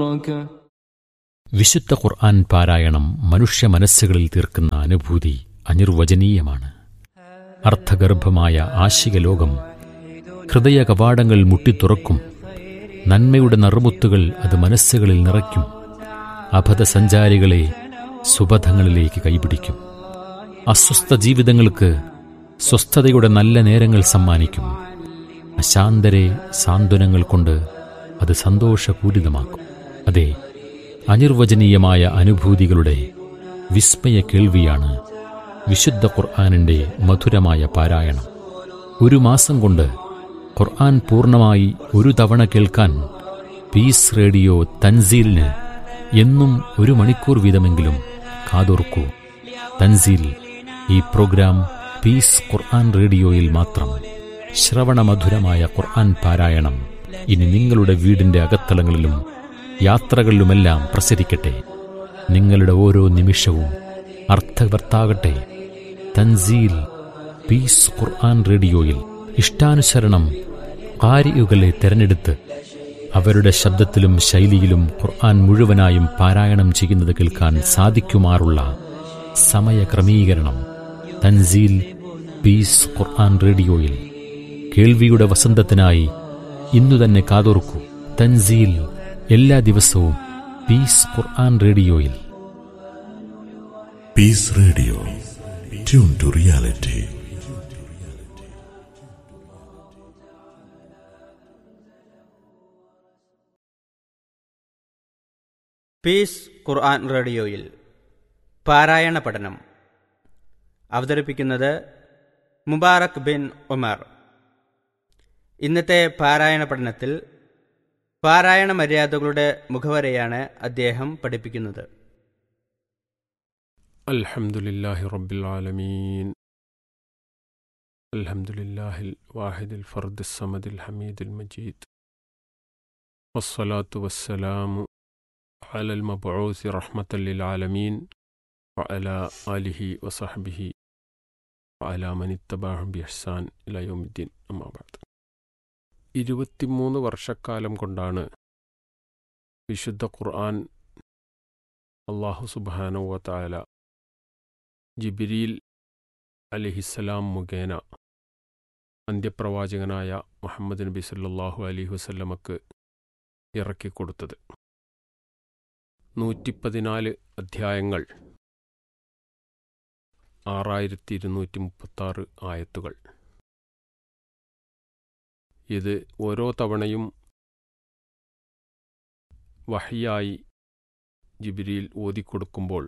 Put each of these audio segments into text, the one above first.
വിശുദ്ധ ഖുർആൻ പാരായണം മനുഷ്യ മനസ്സുകളിൽ തീർക്കുന്ന അനുഭൂതി അനിർവചനീയമാണ് അർത്ഥഗർഭമായ ആശിക ലോകം ഹൃദയ കവാടങ്ങൾ മുട്ടിത്തുറക്കും നന്മയുടെ നറുമുത്തുകൾ അത് മനസ്സുകളിൽ നിറയ്ക്കും അബദ്ധസഞ്ചാരികളെ സുബധങ്ങളിലേക്ക് കൈപിടിക്കും അസ്വസ്ഥ ജീവിതങ്ങൾക്ക് സ്വസ്ഥതയുടെ നല്ല നേരങ്ങൾ സമ്മാനിക്കും അശാന്തരെ സാന്ത്വനങ്ങൾ കൊണ്ട് അത് സന്തോഷപൂരിതമാക്കും അതെ അനിർവചനീയമായ അനുഭൂതികളുടെ വിസ്മയ കേൾവിയാണ് വിശുദ്ധ ഖുർആാനിൻ്റെ മധുരമായ പാരായണം ഒരു മാസം കൊണ്ട് ഖുർആൻ പൂർണ്ണമായി ഒരു തവണ കേൾക്കാൻ പീസ് റേഡിയോ തൻസീലിന് എന്നും ഒരു മണിക്കൂർ വീതമെങ്കിലും കാതോർക്കൂ തൻസീൽ ഈ പ്രോഗ്രാം പീസ് ഖുർആൻ റേഡിയോയിൽ മാത്രം ശ്രവണമധുരമായ ഖുർആൻ പാരായണം ഇനി നിങ്ങളുടെ വീടിന്റെ അകത്തളങ്ങളിലും യാത്രകളിലുമെല്ലാം പ്രസരിക്കട്ടെ നിങ്ങളുടെ ഓരോ നിമിഷവും അർത്ഥവർത്താകട്ടെ തൻസീൽ പീസ് ഖുർആൻ റേഡിയോയിൽ ഇഷ്ടാനുസരണം കാരിയുകളെ തെരഞ്ഞെടുത്ത് അവരുടെ ശബ്ദത്തിലും ശൈലിയിലും ഖുർആൻ മുഴുവനായും പാരായണം ചെയ്യുന്നത് കേൾക്കാൻ സാധിക്കുമാറുള്ള സമയക്രമീകരണം തൻസീൽ പീസ് ഖുർആൻ റേഡിയോയിൽ കേൾവിയുടെ വസന്തത്തിനായി ഇന്നു തന്നെ കാതോർക്കൂ തൻസീൽ എല്ലാ ദിവസവും പീസ് ഖുർആൻ റേഡിയോയിൽ Peace Radio tune to reality Peace Quran റേഡിയോയിൽ പാരായണ പഠനം അവതരിപ്പിക്കുന്നത് മുബാറക് ബിൻ ഉമർ ഇന്നത്തെ പാരായണ പഠനത്തിൽ പാരായണ മര്യാദകളുടെ മുഖവരെയാണ് അദ്ദേഹം പഠിപ്പിക്കുന്നത് الحمد لله رب العالمين الحمد لله الواحد الفرد الصمد الحميد المجيد والصلاة والسلام على المبعوث رحمة للعالمين وعلى آله وصحبه وعلى من اتبعهم بإحسان إلى يوم الدين أما بعد ഇരുപത്തിമൂന്ന് വർഷക്കാലം കൊണ്ടാണ് വിശുദ്ധ ഖുർആൻ അള്ളാഹു സുബാനവ താല ജിബിരിൽ അലിഹിസ്സലാം മുഖേന അന്ത്യപ്രവാചകനായ മുഹമ്മദ് നബി സല്ലാഹു അലഹി വസല്ലമക്ക് ഇറക്കിക്കൊടുത്തത് നൂറ്റിപ്പതിനാല് അധ്യായങ്ങൾ ആറായിരത്തി ഇരുന്നൂറ്റി മുപ്പത്താറ് ആയത്തുകൾ ഇത് ഓരോ തവണയും വഹിയായി ജിബിരിയിൽ ഓതിക്കൊടുക്കുമ്പോൾ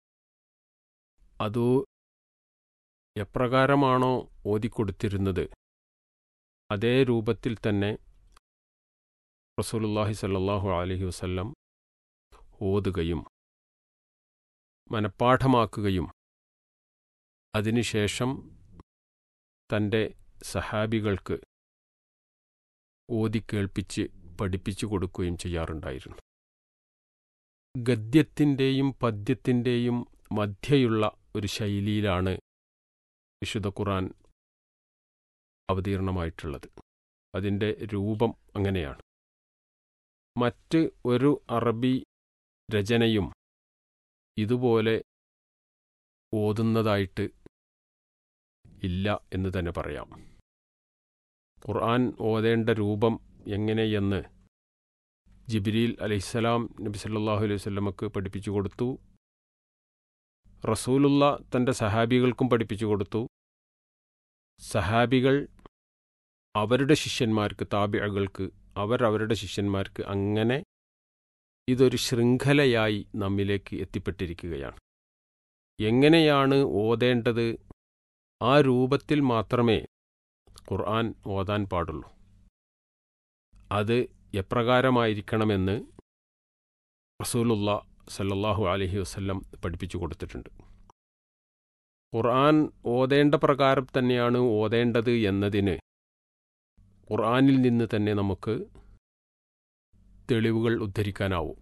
അത് എപ്രകാരമാണോ ഓതിക്കൊടുത്തിരുന്നത് അതേ രൂപത്തിൽ തന്നെ റസൂലുല്ലാഹി സല്ലാഹു അലഹി വസല്ലം ഓതുകയും മനഃപ്പാഠമാക്കുകയും അതിനുശേഷം തൻ്റെ സഹാബികൾക്ക് ഓതിക്കേൾപ്പിച്ച് പഠിപ്പിച്ചു കൊടുക്കുകയും ചെയ്യാറുണ്ടായിരുന്നു ഗദ്യത്തിൻ്റെയും പദ്യത്തിൻ്റെയും മധ്യയുള്ള ഒരു ശൈലിയിലാണ് വിശുദ്ധ ഖുറാൻ അവതീർണമായിട്ടുള്ളത് അതിൻ്റെ രൂപം അങ്ങനെയാണ് മറ്റ് ഒരു അറബി രചനയും ഇതുപോലെ ഓതുന്നതായിട്ട് ഇല്ല എന്ന് തന്നെ പറയാം ഖുർആൻ ഓതേണ്ട രൂപം എങ്ങനെയെന്ന് ജിബിരിൽ അലൈഹിസ്സലാം നബി സല്ലാഹു അലൈഹി വല്ലമക്ക് പഠിപ്പിച്ചു കൊടുത്തു റസൂലുള്ള തൻ്റെ സഹാബികൾക്കും പഠിപ്പിച്ചു കൊടുത്തു സഹാബികൾ അവരുടെ ശിഷ്യന്മാർക്ക് താബിഴകൾക്ക് അവർ അവരുടെ ശിഷ്യന്മാർക്ക് അങ്ങനെ ഇതൊരു ശൃംഖലയായി നമ്മിലേക്ക് എത്തിപ്പെട്ടിരിക്കുകയാണ് എങ്ങനെയാണ് ഓതേണ്ടത് ആ രൂപത്തിൽ മാത്രമേ ഖുർആൻ ഓതാൻ പാടുള്ളൂ അത് എപ്രകാരമായിരിക്കണമെന്ന് റസൂലുള്ള സല്ലല്ലാഹു അലഹി വസ്ല്ലം പഠിപ്പിച്ചു കൊടുത്തിട്ടുണ്ട് ഖുർആൻ ഓതേണ്ട പ്രകാരം തന്നെയാണ് ഓതേണ്ടത് എന്നതിന് ഖുർആനിൽ നിന്ന് തന്നെ നമുക്ക് തെളിവുകൾ ഉദ്ധരിക്കാനാവും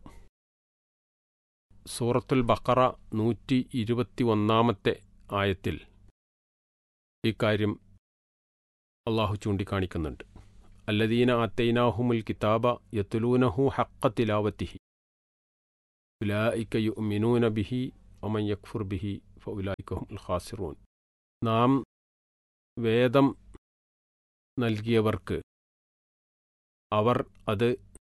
സൂറത്തുൽ ബക്കറ നൂറ്റി ഇരുപത്തി ഒന്നാമത്തെ ആയത്തിൽ ഇക്കാര്യം അള്ളാഹു ചൂണ്ടിക്കാണിക്കുന്നുണ്ട് അല്ലദീന ആത്തൈനാഹുമുൽ കിതാബ യത്തുലൂനഹു ഹക്ക തിലാവത്തിഹി ഉലായിക്ക യുമിനൂന ബിഹി ഒമൻ യക്ഫുർ ബിഹി ഫുലായിക്കഹും ഖാസിറൂൻ നാം വേദം നൽകിയവർക്ക് അവർ അത്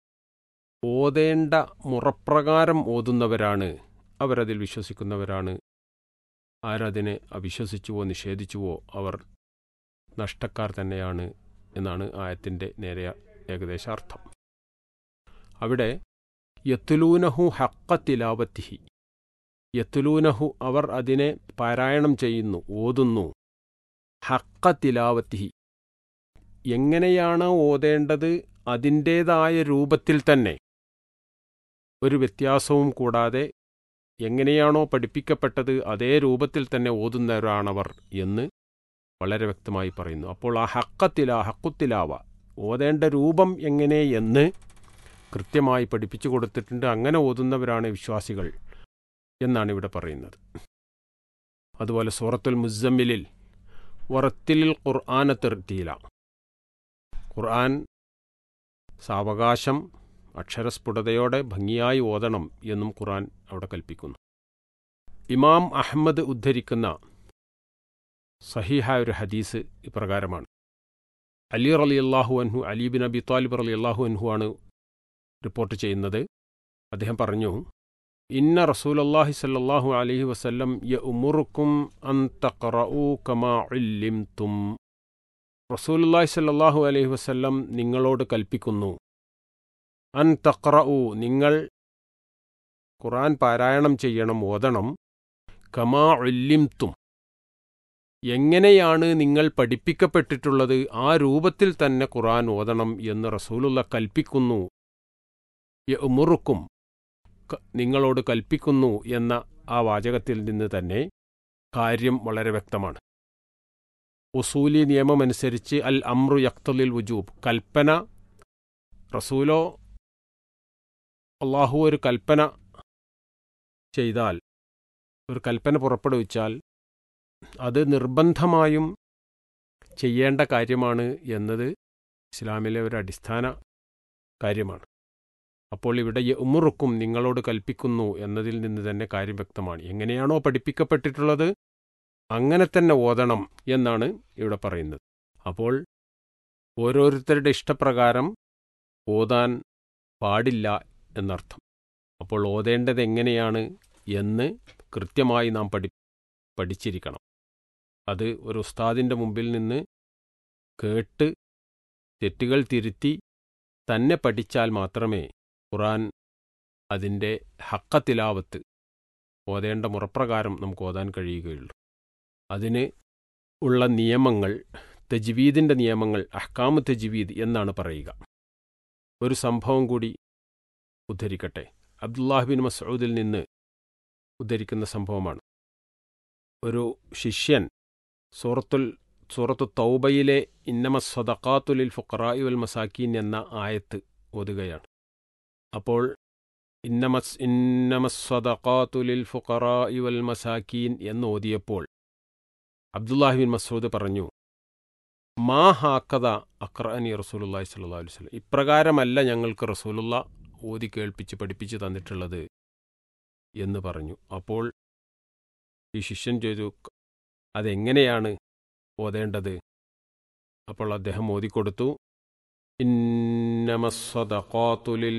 ഓതേണ്ട മുറപ്രകാരം ഓതുന്നവരാണ് അവരതിൽ വിശ്വസിക്കുന്നവരാണ് ആരതിനെ അവിശ്വസിച്ചുവോ നിഷേധിച്ചുവോ അവർ നഷ്ടക്കാർ തന്നെയാണ് എന്നാണ് ആയത്തിൻ്റെ നേരെ ഏകദേശ അർത്ഥം അവിടെ യത്തുലൂനഹു ഹക്ക തിലാവത്തിഹി യത്തുലൂനഹു അവർ അതിനെ പാരായണം ചെയ്യുന്നു ഓതുന്നു ഹക്ക തിലാവത്തിഹി എങ്ങനെയാണ് ഓതേണ്ടത് അതിൻ്റേതായ രൂപത്തിൽ തന്നെ ഒരു വ്യത്യാസവും കൂടാതെ എങ്ങനെയാണോ പഠിപ്പിക്കപ്പെട്ടത് അതേ രൂപത്തിൽ തന്നെ ഓതുന്നവരാണവർ എന്ന് വളരെ വ്യക്തമായി പറയുന്നു അപ്പോൾ ആ ഹക്കത്തില ഹക്കുത്തിലാവ ഓതേണ്ട രൂപം എങ്ങനെ എന്ന് കൃത്യമായി പഠിപ്പിച്ചു കൊടുത്തിട്ടുണ്ട് അങ്ങനെ ഓതുന്നവരാണ് വിശ്വാസികൾ എന്നാണ് ഇവിടെ പറയുന്നത് അതുപോലെ സൂറത്തുൽ മുസമ്മിലിൽ വറത്തിലിൽ ഖുർആന തിർത്തീല ഖുർആൻ സാവകാശം അക്ഷരസ്ഫുടതയോടെ ഭംഗിയായി ഓതണം എന്നും ഖുർആൻ അവിടെ കൽപ്പിക്കുന്നു ഇമാം അഹമ്മദ് ഉദ്ധരിക്കുന്ന സഹീഹായ ഒരു ഹദീസ് ഇപ്രകാരമാണ് അലി റലി അള്ളാഹു അൻഹു അലി ബിൻ അബി താലിബ് റലി അള്ളാഹു അൻഹു ആണ് റിപ്പോർട്ട് ചെയ്യുന്നത് അദ്ദേഹം പറഞ്ഞു ഇന്ന റസൂലല്ലാഹി സല്ലല്ലാഹു അലൈഹി വസല്ലം യ ഉമുറുക്കും അൻ തഖറഊ കമാ ഉല്ലിംതും റസൂലുല്ലാഹി സല്ലല്ലാഹു അലൈഹി വസല്ലം നിങ്ങളോട് കൽപ്പിക്കുന്നു അൻ തഖറഊ നിങ്ങൾ ഖുർആൻ പാരായണം ചെയ്യണം ഓതണം കമാ ഉല്ലിംതും എങ്ങനെയാണ് നിങ്ങൾ പഠിപ്പിക്കപ്പെട്ടിട്ടുള്ളത് ആ രൂപത്തിൽ തന്നെ ഖുർആൻ ഓതണം എന്ന് റസൂലുള്ള കൽപ്പിക്കുന്നു ഉമുറുക്കും നിങ്ങളോട് കൽപ്പിക്കുന്നു എന്ന ആ വാചകത്തിൽ നിന്ന് തന്നെ കാര്യം വളരെ വ്യക്തമാണ് ഉസൂലി നിയമമനുസരിച്ച് അൽ അമ്രു യക്തലിൽ വുജൂബ് കൽപ്പന റസൂലോ അള്ളാഹു ഒരു കൽപ്പന ചെയ്താൽ ഒരു കൽപ്പന പുറപ്പെടുവിച്ചാൽ അത് നിർബന്ധമായും ചെയ്യേണ്ട കാര്യമാണ് എന്നത് ഇസ്ലാമിലെ ഒരു അടിസ്ഥാന കാര്യമാണ് അപ്പോൾ ഇവിടെ ഉമുറുക്കും നിങ്ങളോട് കൽപ്പിക്കുന്നു എന്നതിൽ നിന്ന് തന്നെ കാര്യം വ്യക്തമാണ് എങ്ങനെയാണോ പഠിപ്പിക്കപ്പെട്ടിട്ടുള്ളത് അങ്ങനെ തന്നെ ഓതണം എന്നാണ് ഇവിടെ പറയുന്നത് അപ്പോൾ ഓരോരുത്തരുടെ ഇഷ്ടപ്രകാരം ഓതാൻ പാടില്ല എന്നർത്ഥം അപ്പോൾ ഓതേണ്ടത് എങ്ങനെയാണ് എന്ന് കൃത്യമായി നാം പഠി പഠിച്ചിരിക്കണം അത് ഒരു ഉസ്താദിൻ്റെ മുമ്പിൽ നിന്ന് കേട്ട് തെറ്റുകൾ തിരുത്തി തന്നെ പഠിച്ചാൽ മാത്രമേ ഖുറാൻ അതിൻ്റെ ഹക്കത്തിലാവത്ത് ഓതേണ്ട മുറപ്രകാരം നമുക്ക് ഓതാൻ കഴിയുകയുള്ളൂ അതിന് ഉള്ള നിയമങ്ങൾ തജ്വീദിൻ്റെ നിയമങ്ങൾ അഹ്കാമ് തജ്വീദ് എന്നാണ് പറയുക ഒരു സംഭവം കൂടി ഉദ്ധരിക്കട്ടെ അബ്ദുല്ലാഹിബിൻ മസൂദിൽ നിന്ന് ഉദ്ധരിക്കുന്ന സംഭവമാണ് ഒരു ശിഷ്യൻ സൂറത്തുൽ സൂറത്തു തൗബയിലെ ഇന്നമ സ്വതക്കാത്തുലിൽ ഫുഖറായി വൽ മസാക്കീൻ എന്ന ആയത്ത് ഓതുകയാണ് അപ്പോൾ ഇന്നമസ് ഇന്നമസ്വതക്കാത്തുലിൽ ഫുഖറായി വൽ മസാക്കീൻ എന്ന് ഓതിയപ്പോൾ അബ്ദുല്ലാഹിബിൻ മസൂദ് പറഞ്ഞു മാ ഹാക്കഥ അക്രഅനി റസൂലുല്ലാഹി സ്വല്ലല്ലാഹു അലൈഹി വസല്ലം ഇപ്രകാരമല്ല ഞങ്ങൾക്ക് റസൂലുള്ള ഓതി കേൾപ്പിച്ച് പഠിപ്പിച്ച് തന്നിട്ടുള്ളത് എന്ന് പറഞ്ഞു അപ്പോൾ ഈ ശിഷ്യൻ ചോദിച്ചു അതെങ്ങനെയാണ് ഓതേണ്ടത് അപ്പോൾ അദ്ദേഹം ഓതിക്കൊടുത്തു ഇന്നമസ്വദഖാത്തുലിൽ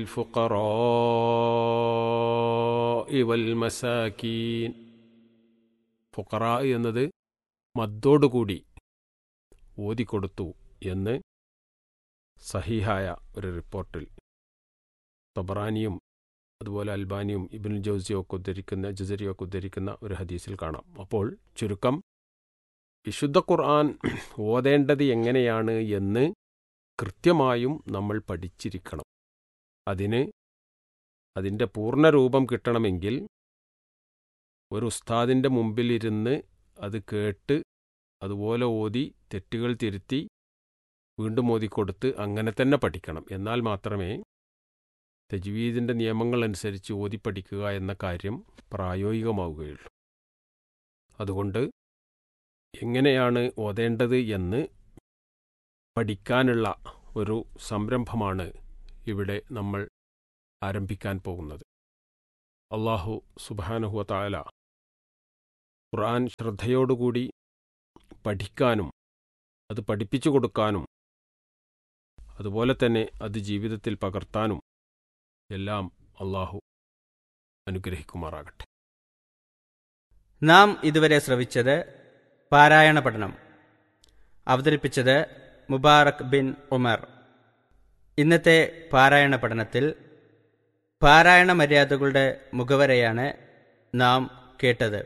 ഫുഖറാഇ വൽ മസാക്കീൻ ഫുഖറാ എന്നത് മദ്ദോടുകൂടി ഓതിക്കൊടുത്തു എന്ന് സഹീഹായ ഒരു റിപ്പോർട്ടിൽ തബറാനിയും അതുപോലെ അൽബാനിയും ഇബിൻ ജോസിയൊക്കെ ഉദ്ധരിക്കുന്ന ജസരിയൊക്കെ ഉദ്ധരിക്കുന്ന ഒരു ഹദീസിൽ കാണാം അപ്പോൾ ചുരുക്കം വിശുദ്ധ ഖുർആൻ ഓതേണ്ടത് എങ്ങനെയാണ് എന്ന് കൃത്യമായും നമ്മൾ പഠിച്ചിരിക്കണം അതിന് അതിൻ്റെ പൂർണ്ണരൂപം കിട്ടണമെങ്കിൽ ഒരു ഉസ്താദിൻ്റെ മുമ്പിലിരുന്ന് അത് കേട്ട് അതുപോലെ ഓതി തെറ്റുകൾ തിരുത്തി വീണ്ടും ഓതിക്കൊടുത്ത് അങ്ങനെ തന്നെ പഠിക്കണം എന്നാൽ മാത്രമേ തജ്വീദിൻ്റെ നിയമങ്ങൾ അനുസരിച്ച് ഓതി പഠിക്കുക എന്ന കാര്യം പ്രായോഗികമാവുകയുള്ളൂ അതുകൊണ്ട് എങ്ങനെയാണ് ഓതേണ്ടത് എന്ന് പഠിക്കാനുള്ള ഒരു സംരംഭമാണ് ഇവിടെ നമ്മൾ ആരംഭിക്കാൻ പോകുന്നത് അള്ളാഹു സുബാനഹുവ താല ഖുർആൻ ശ്രദ്ധയോടുകൂടി പഠിക്കാനും അത് പഠിപ്പിച്ചു കൊടുക്കാനും അതുപോലെ തന്നെ അത് ജീവിതത്തിൽ പകർത്താനും എല്ലാം അള്ളാഹു അനുഗ്രഹിക്കുമാറാകട്ടെ നാം ഇതുവരെ ശ്രവിച്ചത് പാരായണ പഠനം അവതരിപ്പിച്ചത് മുബാറക് ബിൻ ഉമർ ഇന്നത്തെ പാരായണ പഠനത്തിൽ പാരായണ മര്യാദകളുടെ മുഖവരയാണ് നാം കേട്ടത്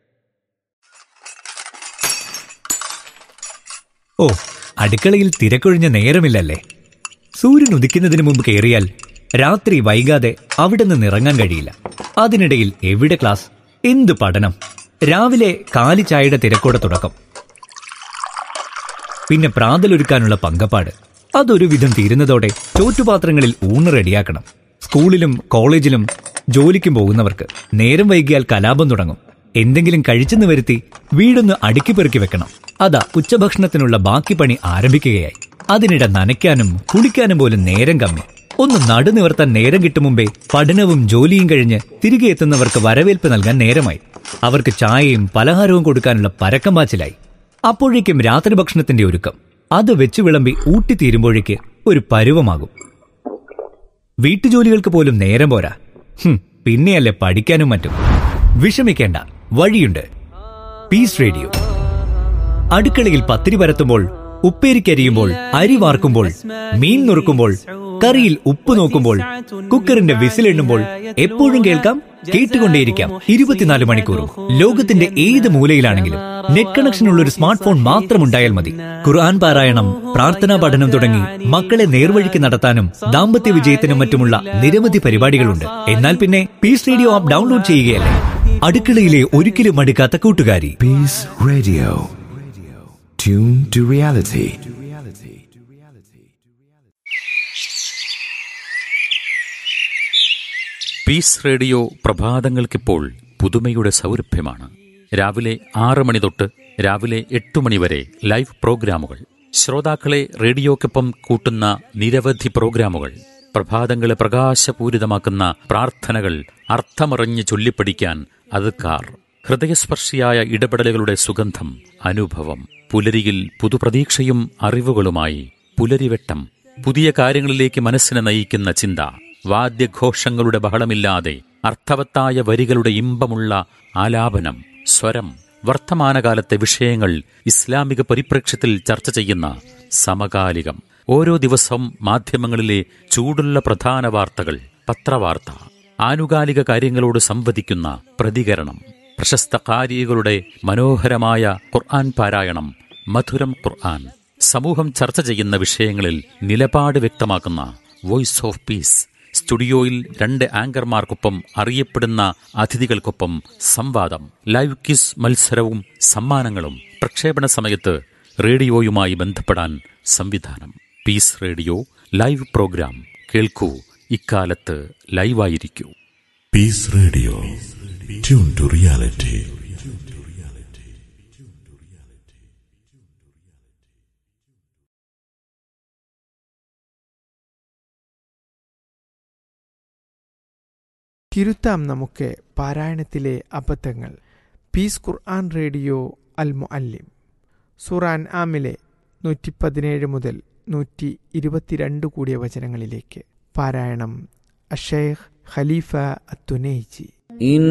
ഓ അടുക്കളയിൽ തിരക്കൊഴിഞ്ഞ നേരമില്ലല്ലേ സൂര്യൻ ഉദിക്കുന്നതിന് മുമ്പ് കയറിയാൽ രാത്രി വൈകാതെ അവിടെ നിന്ന് ഇറങ്ങാൻ കഴിയില്ല അതിനിടയിൽ എവിടെ ക്ലാസ് എന്ത് പഠനം രാവിലെ കാലി ചായയുടെ തിരക്കോടെ തുടക്കം പിന്നെ പ്രാതലൊരുക്കാനുള്ള പങ്കപ്പാട് അതൊരു വിധം തീരുന്നതോടെ ചോറ്റുപാത്രങ്ങളിൽ ഊണ് റെഡിയാക്കണം സ്കൂളിലും കോളേജിലും ജോലിക്കും പോകുന്നവർക്ക് നേരം വൈകിയാൽ കലാപം തുടങ്ങും എന്തെങ്കിലും കഴിച്ചെന്ന് വരുത്തി വീടൊന്ന് അടുക്കി പെറുക്കി വെക്കണം അതാ ഉച്ചഭക്ഷണത്തിനുള്ള ബാക്കി പണി ആരംഭിക്കുകയായി അതിനിടെ നനയ്ക്കാനും കുളിക്കാനും പോലും നേരം കമ്മി ഒന്ന് നടുനിവർത്താൻ നേരം കിട്ടും മുമ്പേ പഠനവും ജോലിയും കഴിഞ്ഞ് തിരികെ എത്തുന്നവർക്ക് വരവേൽപ്പ് നൽകാൻ നേരമായി അവർക്ക് ചായയും പലഹാരവും കൊടുക്കാനുള്ള പരക്കം പാച്ചിലായി അപ്പോഴേക്കും രാത്രി ഭക്ഷണത്തിന്റെ ഒരുക്കം അത് വെച്ച് വിളമ്പി ഊട്ടിത്തീരുമ്പോഴേക്ക് ഒരു പരുവമാകും വീട്ടുജോലികൾക്ക് പോലും നേരം പോരാ ഹും, പിന്നെയല്ലേ പഠിക്കാനും മറ്റും വിഷമിക്കേണ്ട വഴിയുണ്ട് പീസ് റേഡിയോ അടുക്കളയിൽ പത്തിരി പരത്തുമ്പോൾ ഉപ്പേരിക്കരിയുമ്പോൾ അരി വാർക്കുമ്പോൾ മീൻ നുറുക്കുമ്പോൾ കറിയിൽ ഉപ്പ് നോക്കുമ്പോൾ കുക്കറിന്റെ വിസിലെണ്ണുമ്പോൾ എപ്പോഴും കേൾക്കാം കേട്ടുകൊണ്ടേയിരിക്കാം ഇരുപത്തിനാല് മണിക്കൂറും ലോകത്തിന്റെ ഏത് മൂലയിലാണെങ്കിലും നെറ്റ് കണക്ഷൻ ഉള്ള ഒരു സ്മാർട്ട് ഫോൺ മാത്രം ഉണ്ടായാൽ മതി ഖുർആൻ പാരായണം പ്രാർത്ഥനാ പഠനം തുടങ്ങി മക്കളെ നേർവഴിക്ക് നടത്താനും ദാമ്പത്യ വിജയത്തിനും മറ്റുമുള്ള നിരവധി പരിപാടികളുണ്ട് എന്നാൽ പിന്നെ പീസ് റേഡിയോ ആപ്പ് ഡൗൺലോഡ് ചെയ്യുകയല്ലേ അടുക്കളയിലെ ഒരിക്കലും മടുക്കാത്ത കൂട്ടുകാരി Peace Radio. Tune to reality. Peace Radio പ്രഭാതങ്ങൾക്കിപ്പോൾ പുതുമയുടെ സൗരഭ്യമാണ് രാവിലെ ആറ് മണി തൊട്ട് രാവിലെ എട്ട് മണി വരെ ലൈവ് പ്രോഗ്രാമുകൾ ശ്രോതാക്കളെ റേഡിയോക്കൊപ്പം കൂട്ടുന്ന നിരവധി പ്രോഗ്രാമുകൾ പ്രഭാതങ്ങളെ പ്രകാശപൂരിതമാക്കുന്ന പ്രാർത്ഥനകൾ അർത്ഥമറിഞ്ഞ് ചൊല്ലിപ്പഠിക്കാൻ അതുക്കാർ ഹൃദയസ്പർശിയായ ഇടപെടലുകളുടെ സുഗന്ധം അനുഭവം പുലരിയിൽ പുതുപ്രതീക്ഷയും അറിവുകളുമായി പുലരിവെട്ടം പുതിയ കാര്യങ്ങളിലേക്ക് മനസ്സിനെ നയിക്കുന്ന ചിന്ത വാദ്യഘോഷങ്ങളുടെ ബഹളമില്ലാതെ അർത്ഥവത്തായ വരികളുടെ ഇമ്പമുള്ള ആലാപനം സ്വരം വർത്തമാനകാലത്തെ വിഷയങ്ങൾ ഇസ്ലാമിക പരിപ്രേക്ഷ്യത്തിൽ ചർച്ച ചെയ്യുന്ന സമകാലികം ഓരോ ദിവസവും മാധ്യമങ്ങളിലെ ചൂടുള്ള പ്രധാന വാർത്തകൾ പത്രവാർത്ത ആനുകാലിക കാര്യങ്ങളോട് സംവദിക്കുന്ന പ്രതികരണം പ്രശസ്ത കാരികളുടെ മനോഹരമായ ഖുർആൻ പാരായണം മധുരം ഖുർആൻ സമൂഹം ചർച്ച ചെയ്യുന്ന വിഷയങ്ങളിൽ നിലപാട് വ്യക്തമാക്കുന്ന വോയിസ് ഓഫ് പീസ് സ്റ്റുഡിയോയിൽ രണ്ട് ആങ്കർമാർക്കൊപ്പം അറിയപ്പെടുന്ന അതിഥികൾക്കൊപ്പം സംവാദം ലൈവ് ക്വിസ് മത്സരവും സമ്മാനങ്ങളും പ്രക്ഷേപണ സമയത്ത് റേഡിയോയുമായി ബന്ധപ്പെടാൻ സംവിധാനം പീസ് റേഡിയോ ലൈവ് പ്രോഗ്രാം കേൾക്കൂ ഇക്കാലത്ത് ലൈവായിരിക്കൂ Peace Radio. Tune to reality. തിരുത്താം നമുക്ക് പാരായണത്തിലെ അബദ്ധങ്ങൾ പീസ് ഖുർആൻ റേഡിയോ അൽ മുഅല്ലിം സുറാൻ ആമിലെ നൂറ്റി പതിനേഴ് മുതൽ നൂറ്റി ഇരുപത്തിരണ്ട് കൂടിയ വചനങ്ങളിലേക്ക് പാരായണം അഷേഖ് ഖലീഫ അത്തുനൈജി إن